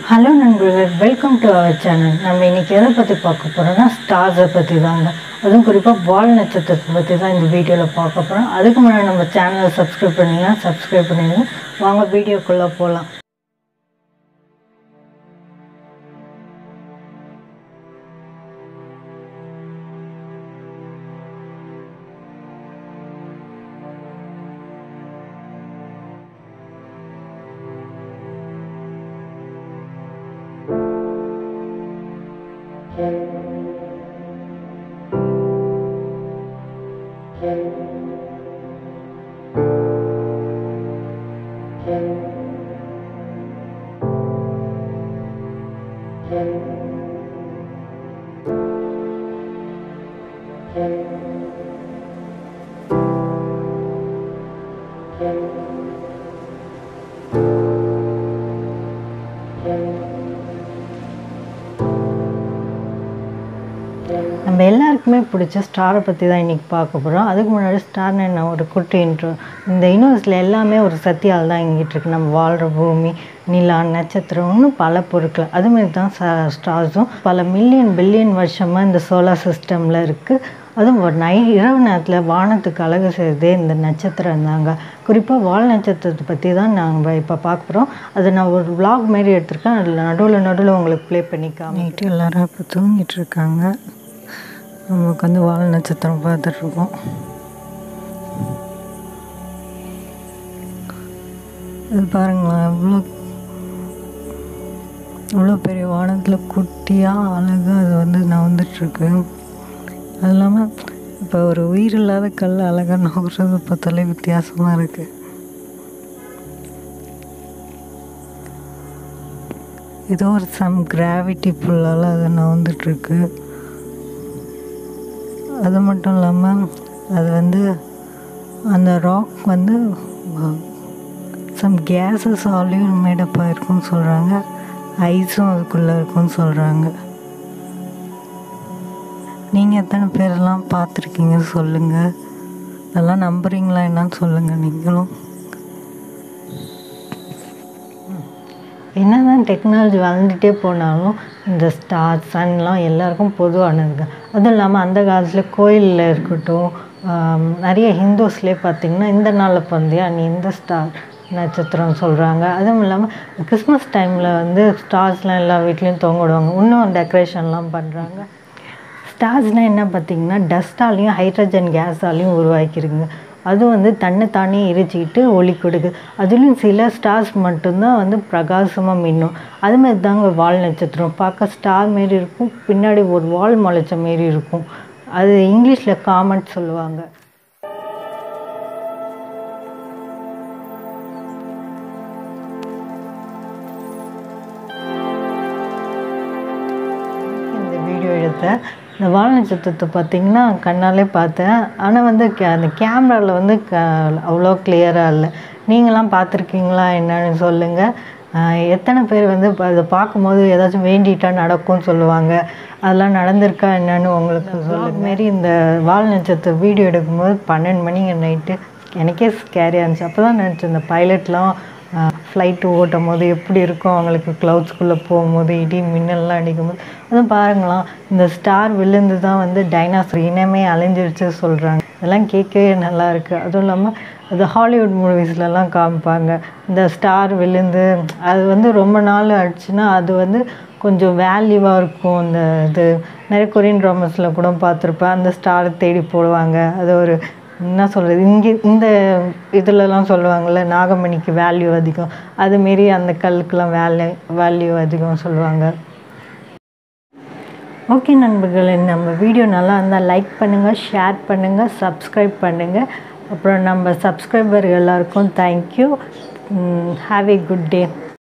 hello நண்பர்களே welcome to our channel நம்ம இன்னைக்கு எதை பற்றி பார்க்க போகிறோம்னா ஸ்டார்ஸை பற்றி தாங்க அதுவும் குறிப்பாக வால் நட்சத்திரத்தை பற்றி தான் இந்த வீடியோவில் பார்க்க போகிறோம் அதுக்கு முன்னாடி நம்ம சேனலை சப்ஸ்கிரைப் பண்ணிங்கன்னா சப்ஸ்கிரைப் பண்ணிடுங்க வாங்க வீடியோக்குள்ளே போகலாம் நம்ம எல்லாருக்குமே பிடிச்ச ஸ்டாரை பற்றி தான் இன்றைக்கி பார்க்க போகிறோம் அதுக்கு முன்னாடி ஸ்டார்னு என்ன ஒரு குட்டி இன்ட்ரோ இந்த யூனிவர்ஸில் எல்லாமே ஒரு சக்தியால் தான் இயங்கிட்டு இருக்கு நம்ம வாழ்கிற பூமி நிலா நட்சத்திரம்னு பல பொருட்கள் அதுமாரி தான் ஸ்டார்ஸும் பல மில்லியன் பில்லியன் வருஷமாக இந்த சோலார் சிஸ்டமில் இருக்குது அதுவும் ஒரு நை இரவு நேரத்தில் வானத்துக்கு அழகு செய்கிறதே இந்த நட்சத்திரம் தாங்க குறிப்பாக வால் நட்சத்திரத்தை பற்றி தான் நாங்கள் இப்போ பார்க்க போகிறோம் அதை நான் ஒரு vlog மாரி எடுத்திருக்கேன் அதில் நடுவில் நடுவில் உங்களுக்கு ப்ளே பண்ணி காமிட்டு எல்லாரும் இப்போ தூங்கிட்டு இருக்காங்க நமக்கு வந்து வால் நட்சத்திரம் பார்த்துட்ருக்கோம் இது பாருங்களேன் எவ்வளோ இவ்வளோ பெரிய வானத்தில் குட்டியாக அழகாக அது வந்து நவந்துட்டுருக்கு அது இல்லாமல் இப்போ ஒரு உயிர் இல்லாத கல் அழகாக நவுறது பார்த்தாலே வித்தியாசமாக இருக்குது ஏதோ ஒரு சம் கிராவிட்டி புல்லால் அது நவந்துட்டுருக்கு அது மட்டும் இல்லாமல் அது வந்து அந்த ராக் வந்து சம் கேஸஸ் ஆலையும் மேடப் ஆகிருக்குன்னு சொல்கிறாங்க ஐஸும் அதுக்குள்ளே இருக்குன்னு சொல்கிறாங்க நீங்கள் எத்தனை பேரெல்லாம் பார்த்துருக்கீங்க சொல்லுங்கள் அதெல்லாம் நம்புறீங்களா என்னன்னு சொல்லுங்கள் நீங்களும் என்னதான் டெக்னாலஜி வளர்ந்துட்டே போனாலும் இந்த ஸ்டார் சன்லாம் எல்லாருக்கும் பொதுவானதுங்க அதுவும் இல்லாமல் அந்த காலத்தில் கோயிலில் இருக்கட்டும் ஆம், நிறைய ஹிந்துஸ்லேயே பார்த்திங்கன்னா இந்த நாளில் பிறந்தியா நீ இந்த ஸ்டார் நட்சத்திரம் சொல்கிறாங்க அதுவும் இல்லாமல் கிறிஸ்மஸ் டைமில் வந்து ஸ்டார்ஸ்லாம் எல்லா வீட்லேயும் தொங்கிடுவாங்க இன்னும் டெக்கரேஷன்லாம் பண்ணுறாங்க ஸ்டார்ஸ்னால் என்ன பார்த்தீங்கன்னா டஸ்ட்டாலையும் ஹைட்ரஜன் கேஸாலையும் உருவாக்கிருங்க அது வந்து தன்னை தானே எரிச்சிக்கிட்டு ஒளி கொடுக்குது அதுலேயும் சில ஸ்டார்ஸ் மட்டும்தான் வந்து பிரகாசமாக மின்னும் அதுமாதிரி தாங்க வால் நட்சத்திரம் பார்க்க ஸ்டார் மாரி இருக்கும் பின்னாடி ஒரு வால் முளைச்ச மாரி இருக்கும் அது இங்கிலீஷில் காமெண்ட் சொல்லுவாங்க இந்த வீடியோ எடுத்தேன் இந்த வால் நட்சத்திரத்தை பார்த்தீங்கன்னா கண்ணாலே பார்த்தேன் ஆனால் வந்து கே- அந்த கேமராவில் வந்து க அவ்வளோ கிளியராக இல்லை நீங்களாம் பார்த்துருக்கீங்களா என்னன்னு சொல்லுங்கள் எத்தனை பேர் வந்து இப்போ அதை பார்க்கும்போது ஏதாச்சும் வேண்டிட்டா நடக்கும்னு சொல்லுவாங்க அதெல்லாம் நடந்திருக்கா என்னன்னு உங்களுக்கு சொல்லுங்க மாரி இந்த வால் நட்சத்திர வீடியோ எடுக்கும்போது பன்னெண்டு மணிங்க நைட்டு எனக்கே ஸ்கேரியாக இருந்துச்சு அப்போ தான் நினச்சேன் இந்த பைலட்லாம் ஃப்ளைட்டு ஓட்டும் போது எப்படி இருக்கும் அவங்களுக்கு க்ளவுட்ஸ்குள்ளே போகும்போது இடி மின்னல்லாம் அடிக்கும்போது அதுவும் பாருங்களாம் இந்த ஸ்டார் விழுந்து தான் வந்து டைனாசர் இனமே அழிஞ்சிருச்சு சொல்கிறாங்க இதெல்லாம் கேட்கவே நல்லா இருக்குது அதுவும் இல்லாமல் அது ஹாலிவுட் மூவிஸ்லலாம் காமிப்பாங்க இந்த ஸ்டார் விழுந்து அது வந்து ரொம்ப நாள் ஆச்சுன்னா அது வந்து கொஞ்சம் வேல்யூவாக இருக்கும் இந்த இது நிறைய கொரியன் ட்ராமாஸில் கூட பார்த்துருப்பேன் அந்த ஸ்டாரை தேடி போடுவாங்க அது ஒரு என்ன சொல்கிறது இங்கே இந்த இதுலலாம் சொல்லுவாங்கள்ல நாகமணிக்கு வேல்யூ அதிகம் அதுமாரி அந்த கல்லுக்கெல்லாம் வேல்யூ வேல்யூ அதிகம் சொல்லுவாங்க ஓகே நண்பர்களே நம்ம வீடியோ நல்லா இருந்தால் லைக் பண்ணுங்கள் ஷேர் பண்ணுங்கள் சப்ஸ்கிரைப் பண்ணுங்கள் அப்புறம் நம்ம சப்ஸ்கிரைபர் எல்லாருக்கும் thank you have a good day